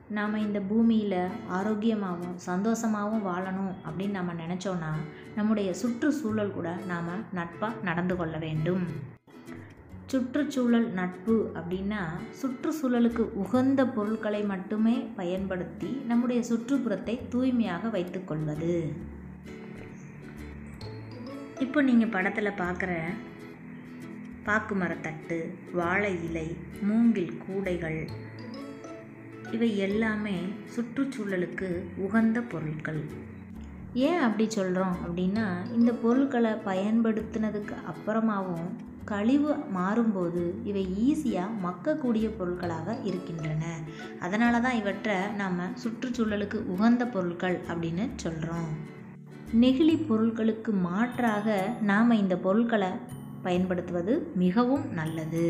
நாம் இந்த பூமியில் ஆரோக்கியமாகவும் சந்தோஷமாகவும் வாழணும் அப்படின்னு நம்ம நினச்சோன்னா நம்முடைய சுற்றுச்சூழல் கூட நாம் நட்பாக நடந்து கொள்ள வேண்டும் சுற்றுச்சூழல் நட்பு அப்படின்னா சுற்றுச்சூழலுக்கு உகந்த பொருட்களை மட்டுமே பயன்படுத்தி நம்முடைய சுற்றுப்புறத்தை தூய்மையாக வைத்துக்கொள்வது இப்போ நீங்கள் படத்தில் பார்க்குற பாக்கு மரத்தட்டு வாழை இலை மூங்கில் கூடைகள் இவை எல்லாமே சுற்றுச்சூழலுக்கு உகந்த பொருட்கள் ஏன் அப்படி சொல்கிறோம் அப்படின்னா இந்த பொருட்களை பயன்படுத்தினதுக்கு அப்புறமாவும் கழிவு மாறும்போது இவை ஈஸியாக மக்கக்கூடிய பொருட்களாக இருக்கின்றன அதனால தான் இவற்றை நாம் சுற்றுச்சூழலுக்கு உகந்த பொருட்கள் அப்படின்னு சொல்கிறோம் நெகிழி பொருட்களுக்கு மாற்றாக நாம் இந்த பொருட்களை பயன்படுத்துவது மிகவும் நல்லது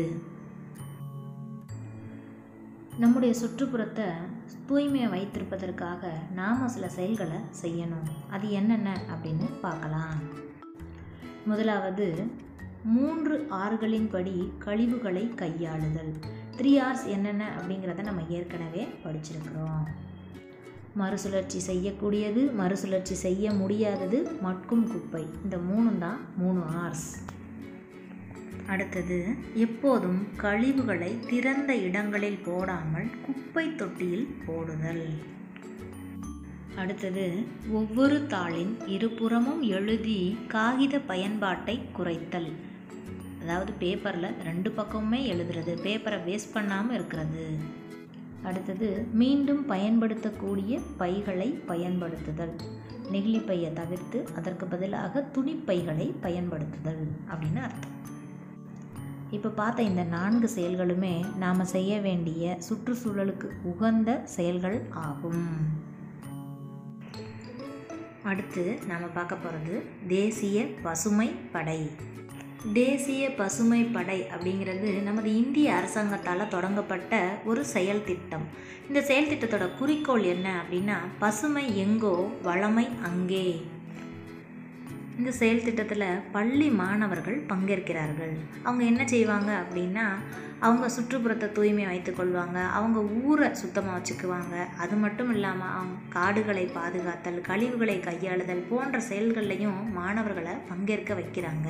நம்முடைய சுற்றுப்புறத்தை தூய்மையை வைத்திருப்பதற்காக நாம் சில செயல்களை செய்யணும் அது என்னென்ன அப்படின்னு பார்க்கலாம் முதலாவது மூன்று ஆறுகளின்படி கழிவுகளை கையாளுதல் த்ரீ ஆர்ஸ் என்னென்ன அப்படிங்கிறத நம்ம ஏற்கனவே படிச்சிருக்கிறோம் மறுசுழற்சி செய்யக்கூடியது மறுசுழற்சி செய்ய முடியாதது மட்கும் குப்பை இந்த மூணும் தான் மூணு ஆர்ஸ் அடுத்தது எப்போதும் கழிவுகளை திறந்த இடங்களில் போடாமல் குப்பை தொட்டியில் போடுதல் அடுத்தது ஒவ்வொரு தாளின் இருபுறமும் எழுதி காகித பயன்பாட்டை குறைத்தல் அதாவது பேப்பரில் ரெண்டு பக்கமுமே எழுதுறது பேப்பரை வேஸ்ட் பண்ணாமல் இருக்கிறது அடுத்தது மீண்டும் பயன்படுத்தக்கூடிய பைகளை பயன்படுத்துதல் நெகிழி பையை தவிர்த்து அதற்கு பதிலாக துணிப்பைகளை பயன்படுத்துதல் அப்படின்னு அர்த்தம் இப்போ பார்த்த இந்த நான்கு செயல்களுமே நாம் செய்ய வேண்டிய சுற்றுச்சூழலுக்கு உகந்த செயல்கள் ஆகும் அடுத்து நாம் பார்க்க போகிறது தேசிய பசுமை படை தேசிய பசுமை படை அப்படிங்கிறது நமது இந்திய அரசாங்கத்தால் தொடங்கப்பட்ட ஒரு செயல் திட்டம் இந்த செயல் திட்டத்தோட குறிக்கோள் என்ன அப்படின்னா பசுமை எங்கோ வளமை அங்கே இந்த செயல் திட்டத்தில் பள்ளி மாணவர்கள் பங்கேற்கிறார்கள் அவங்க என்ன செய்வாங்க அப்படின்னா அவங்க சுற்றுப்புறத்தை தூய்மை வைத்துக்கொள்வாங்க அவங்க ஊரை சுத்தமாக வச்சுக்குவாங்க அது மட்டும் இல்லாமல் அவங்க காடுகளை பாதுகாத்தல் கழிவுகளை கையாளுதல் போன்ற செயல்கள்லையும் மாணவர்களை பங்கேற்க வைக்கிறாங்க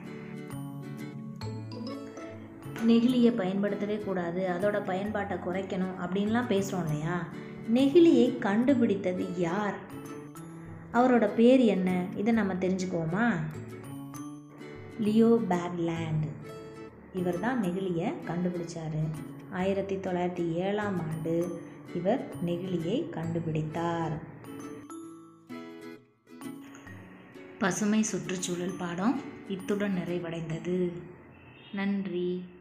நெகிழியை பயன்படுத்தவே கூடாது அதோட பயன்பாட்டை குறைக்கணும் அப்படின்லாம் பேசுகிறோம் இல்லையா நெகிழியை கண்டுபிடித்தது யார் அவரோட பேர் என்ன இதை நம்ம தெரிஞ்சுக்குவோமா லியோ பேட்லேண்ட் இவர் தான் நெகிழியை கண்டுபிடிச்சார் ஆயிரத்தி தொள்ளாயிரத்தி ஏழாம் ஆண்டு இவர் நெகிழியை கண்டுபிடித்தார் பசுமை சுற்றுச்சூழல் பாடம் இத்துடன் நிறைவடைந்தது நன்றி